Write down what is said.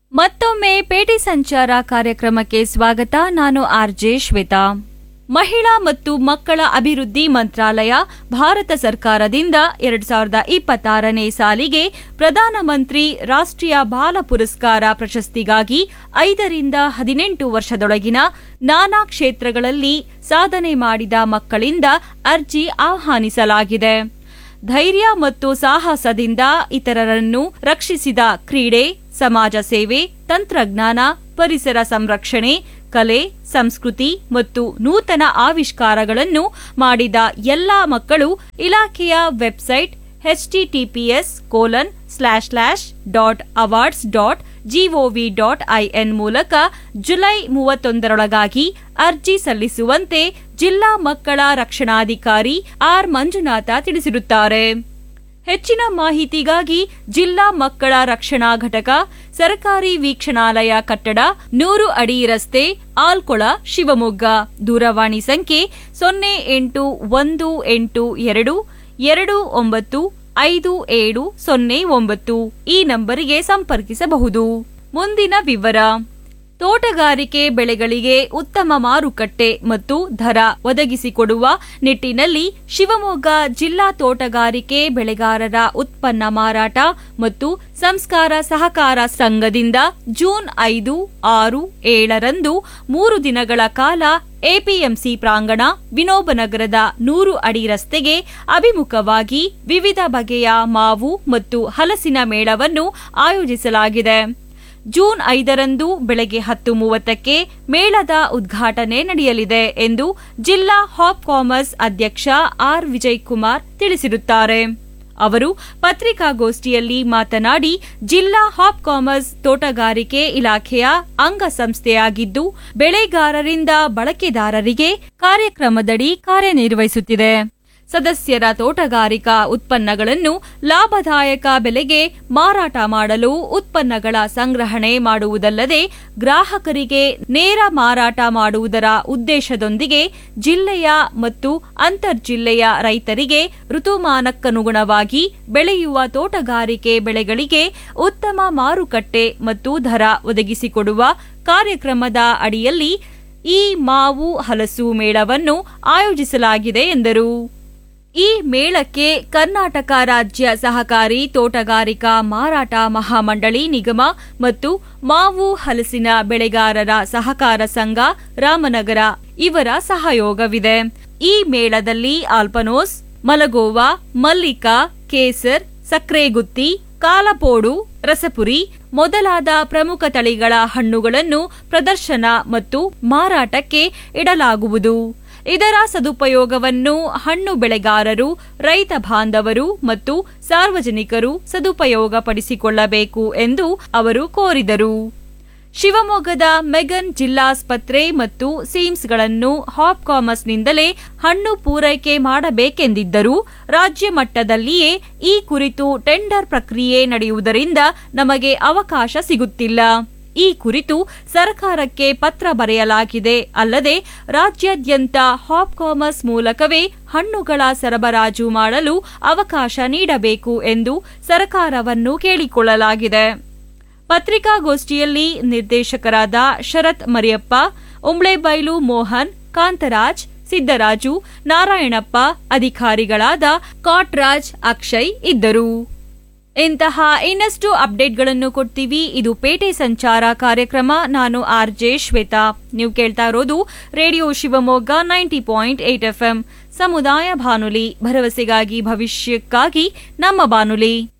ಮತ್ತೊಮ್ಮೆ ಪೇಟೆ ಸಂಚಾರ ಕಾರ್ಯಕ್ರಮಕ್ಕೆ ಸ್ವಾಗತ ನಾನು ಆರ್ಜೆ ಶ್ವೇತಾ ಮಹಿಳಾ ಮತ್ತು ಮಕ್ಕಳ ಅಭಿವೃದ್ಧಿ ಮಂತ್ರಾಲಯ ಭಾರತ ಸರ್ಕಾರದಿಂದ ಎರಡ್ ಸಾವಿರದ ಇಪ್ಪತ್ತಾರನೇ ಸಾಲಿಗೆ ಪ್ರಧಾನಮಂತ್ರಿ ರಾಷ್ಟ್ರೀಯ ಬಾಲ ಪುರಸ್ಕಾರ ಪ್ರಶಸ್ತಿಗಾಗಿ ಐದರಿಂದ ಹದಿನೆಂಟು ವರ್ಷದೊಳಗಿನ ನಾನಾ ಕ್ಷೇತ್ರಗಳಲ್ಲಿ ಸಾಧನೆ ಮಾಡಿದ ಮಕ್ಕಳಿಂದ ಅರ್ಜಿ ಆಹ್ವಾನಿಸಲಾಗಿದೆ ಧೈರ್ಯ ಮತ್ತು ಸಾಹಸದಿಂದ ಇತರರನ್ನು ರಕ್ಷಿಸಿದ ಕ್ರೀಡೆ ಸಮಾಜ ಸೇವೆ ತಂತ್ರಜ್ಞಾನ ಪರಿಸರ ಸಂರಕ್ಷಣೆ ಕಲೆ ಸಂಸ್ಕೃತಿ ಮತ್ತು ನೂತನ ಆವಿಷ್ಕಾರಗಳನ್ನು ಮಾಡಿದ ಎಲ್ಲಾ ಮಕ್ಕಳು ಇಲಾಖೆಯ website HTTPS colon slash slash dot awards dot GOV dot IN ಮೂಲಕ ಜುಲೈ ಮೂವತ್ತೊಂದರೊಳಗಾಗಿ ಅರ್ಜಿ ಸಲ್ಲಿಸುವಂತೆ ಜಿಲ್ಲಾ ಮಕ್ಕಳ ರಕ್ಷಣಾಧಿಕಾರಿ ಆರ್ ಮಂಜುನಾಥ ತಿಳಿಸಿರುತ್ತಾರೆ ಹೆಚ್ಚಿನ ಮಾಹಿತಿಗಾಗಿ ಜಿಲ್ಲಾ ಮಕ್ಕಳ ರಕ್ಷಣಾ ಘಟಕ ಸರ್ಕಾರಿ ವೀಕ್ಷಣಾಲಯ ಕಟ್ಟಡ ನೂರು ಅಡಿ ರಸ್ತೆ ಆಲ್ಕೊಳ ಶಿವಮೊಗ್ಗ ದೂರವಾಣಿ ಸಂಖ್ಯೆ ಸೊನ್ನೆ ಎಂಟು ಒಂದು ಎಂಟು ಎರಡು ಎರಡು ಒಂಬತ್ತು ಐದು ಏಳು ಸೊನ್ನೆ ಒಂಬತ್ತು ಈ ನಂಬರಿಗೆ ಸಂಪರ್ಕಿಸಬಹುದು ಮುಂದಿನ ವಿವರ ತೋಟಗಾರಿಕೆ ಬೆಳೆಗಳಿಗೆ ಉತ್ತಮ ಮಾರುಕಟ್ಟೆ ಮತ್ತು ದರ ಒದಗಿಸಿಕೊಡುವ ನಿಟ್ಟಿನಲ್ಲಿ ಶಿವಮೊಗ್ಗ ಜಿಲ್ಲಾ ತೋಟಗಾರಿಕೆ ಬೆಳೆಗಾರರ ಉತ್ಪನ್ನ ಮಾರಾಟ ಮತ್ತು ಸಂಸ್ಕಾರ ಸಹಕಾರ ಸಂಘದಿಂದ ಜೂನ್ ಐದು ಆರು ಏಳರಂದು ಮೂರು ದಿನಗಳ ಕಾಲ ಎಪಿಎಂಸಿ ಪ್ರಾಂಗಣ ವಿನೋಬನಗರದ ನೂರು ಅಡಿ ರಸ್ತೆಗೆ ಅಭಿಮುಖವಾಗಿ ವಿವಿಧ ಬಗೆಯ ಮಾವು ಮತ್ತು ಹಲಸಿನ ಮೇಳವನ್ನು ಆಯೋಜಿಸಲಾಗಿದೆ ಜೂನ್ ಐದರಂದು ಬೆಳಗ್ಗೆ ಹತ್ತು ಮೂವತ್ತಕ್ಕೆ ಮೇಳದ ಉದ್ಘಾಟನೆ ನಡೆಯಲಿದೆ ಎಂದು ಜಿಲ್ಲಾ ಹಾಪ್ ಕಾಮರ್ಸ್ ಅಧ್ಯಕ್ಷ ಆರ್ ವಿಜಯ್ ಕುಮಾರ್ ತಿಳಿಸಿರುತ್ತಾರೆ ಅವರು ಪತ್ರಿಕಾಗೋಷ್ಠಿಯಲ್ಲಿ ಮಾತನಾಡಿ ಜಿಲ್ಲಾ ಹಾಪ್ ಕಾಮರ್ಸ್ ತೋಟಗಾರಿಕೆ ಇಲಾಖೆಯ ಅಂಗಸಂಸ್ಥೆಯಾಗಿದ್ದು ಬೆಳೆಗಾರರಿಂದ ಬಳಕೆದಾರರಿಗೆ ಕಾರ್ಯಕ್ರಮದಡಿ ಕಾರ್ಯನಿರ್ವಹಿಸುತ್ತಿದೆ ಸದಸ್ಯರ ತೋಟಗಾರಿಕಾ ಉತ್ಪನ್ನಗಳನ್ನು ಲಾಭದಾಯಕ ಬೆಲೆಗೆ ಮಾರಾಟ ಮಾಡಲು ಉತ್ಪನ್ನಗಳ ಸಂಗ್ರಹಣೆ ಮಾಡುವುದಲ್ಲದೆ ಗ್ರಾಹಕರಿಗೆ ನೇರ ಮಾರಾಟ ಮಾಡುವುದರ ಉದ್ದೇಶದೊಂದಿಗೆ ಜಿಲ್ಲೆಯ ಮತ್ತು ಅಂತರ್ಜಿಲ್ಲೆಯ ರೈತರಿಗೆ ಋತುಮಾನಕ್ಕನುಗುಣವಾಗಿ ಬೆಳೆಯುವ ತೋಟಗಾರಿಕೆ ಬೆಳೆಗಳಿಗೆ ಉತ್ತಮ ಮಾರುಕಟ್ಟೆ ಮತ್ತು ದರ ಒದಗಿಸಿಕೊಡುವ ಕಾರ್ಯಕ್ರಮದ ಅಡಿಯಲ್ಲಿ ಈ ಮಾವು ಹಲಸು ಮೇಳವನ್ನು ಆಯೋಜಿಸಲಾಗಿದೆ ಎಂದರು ಈ ಮೇಳಕ್ಕೆ ಕರ್ನಾಟಕ ರಾಜ್ಯ ಸಹಕಾರಿ ತೋಟಗಾರಿಕಾ ಮಾರಾಟ ಮಹಾಮಂಡಳಿ ನಿಗಮ ಮತ್ತು ಮಾವು ಹಲಸಿನ ಬೆಳೆಗಾರರ ಸಹಕಾರ ಸಂಘ ರಾಮನಗರ ಇವರ ಸಹಯೋಗವಿದೆ ಈ ಮೇಳದಲ್ಲಿ ಆಲ್ಪನೋಸ್ ಮಲಗೋವಾ ಮಲ್ಲಿಕಾ ಕೇಸರ್ ಸಕ್ರೆಗುತ್ತಿ ಕಾಲಪೋಡು ರಸಪುರಿ ಮೊದಲಾದ ಪ್ರಮುಖ ತಳಿಗಳ ಹಣ್ಣುಗಳನ್ನು ಪ್ರದರ್ಶನ ಮತ್ತು ಮಾರಾಟಕ್ಕೆ ಇಡಲಾಗುವುದು ಇದರ ಸದುಪಯೋಗವನ್ನು ಹಣ್ಣು ಬೆಳೆಗಾರರು ರೈತ ಬಾಂಧವರು ಮತ್ತು ಸಾರ್ವಜನಿಕರು ಸದುಪಯೋಗಪಡಿಸಿಕೊಳ್ಳಬೇಕು ಎಂದು ಅವರು ಕೋರಿದರು ಶಿವಮೊಗ್ಗದ ಮೆಗನ್ ಜಿಲ್ಲಾಸ್ಪತ್ರೆ ಮತ್ತು ಸಿಮ್ಸ್ಗಳನ್ನು ಹಾಪ್ ಕಾಮರ್ಸ್ನಿಂದಲೇ ಹಣ್ಣು ಪೂರೈಕೆ ಮಾಡಬೇಕೆಂದಿದ್ದರೂ ರಾಜ್ಯ ಮಟ್ಟದಲ್ಲಿಯೇ ಈ ಕುರಿತು ಟೆಂಡರ್ ಪ್ರಕ್ರಿಯೆ ನಡೆಯುವುದರಿಂದ ನಮಗೆ ಅವಕಾಶ ಸಿಗುತ್ತಿಲ್ಲ ಈ ಕುರಿತು ಸರ್ಕಾರಕ್ಕೆ ಪತ್ರ ಬರೆಯಲಾಗಿದೆ ಅಲ್ಲದೆ ರಾಜ್ಯಾದ್ಯಂತ ಹಾಪ್ ಕಾಮರ್ಸ್ ಮೂಲಕವೇ ಹಣ್ಣುಗಳ ಸರಬರಾಜು ಮಾಡಲು ಅವಕಾಶ ನೀಡಬೇಕು ಎಂದು ಸರ್ಕಾರವನ್ನು ಕೇಳಿಕೊಳ್ಳಲಾಗಿದೆ ಪತ್ರಿಕಾಗೋಷ್ಠಿಯಲ್ಲಿ ನಿರ್ದೇಶಕರಾದ ಶರತ್ ಮರಿಯಪ್ಪ ಉಂಬ್ಳೆಬೈಲು ಮೋಹನ್ ಕಾಂತರಾಜ್ ಸಿದ್ದರಾಜು ನಾರಾಯಣಪ್ಪ ಅಧಿಕಾರಿಗಳಾದ ಕಾಟ್ರಾಜ್ ಅಕ್ಷಯ್ ಇದ್ದರು ಇಂತಹ ಇನ್ನಷ್ಟು ಅಪ್ಡೇಟ್ಗಳನ್ನು ಕೊಡ್ತೀವಿ ಇದು ಪೇಟೆ ಸಂಚಾರ ಕಾರ್ಯಕ್ರಮ ನಾನು ಆರ್ ಜೆ ಶ್ವೇತಾ ನೀವು ಕೇಳ್ತಾ ಇರೋದು radio Shivamogga ninety point eight FM ಸಮುದಾಯ ಬಾನುಲಿ ಭರವಸೆಗಾಗಿ ಭವಿಷ್ಯಕ್ಕಾಗಿ ನಮ್ಮ ಬಾನುಲಿ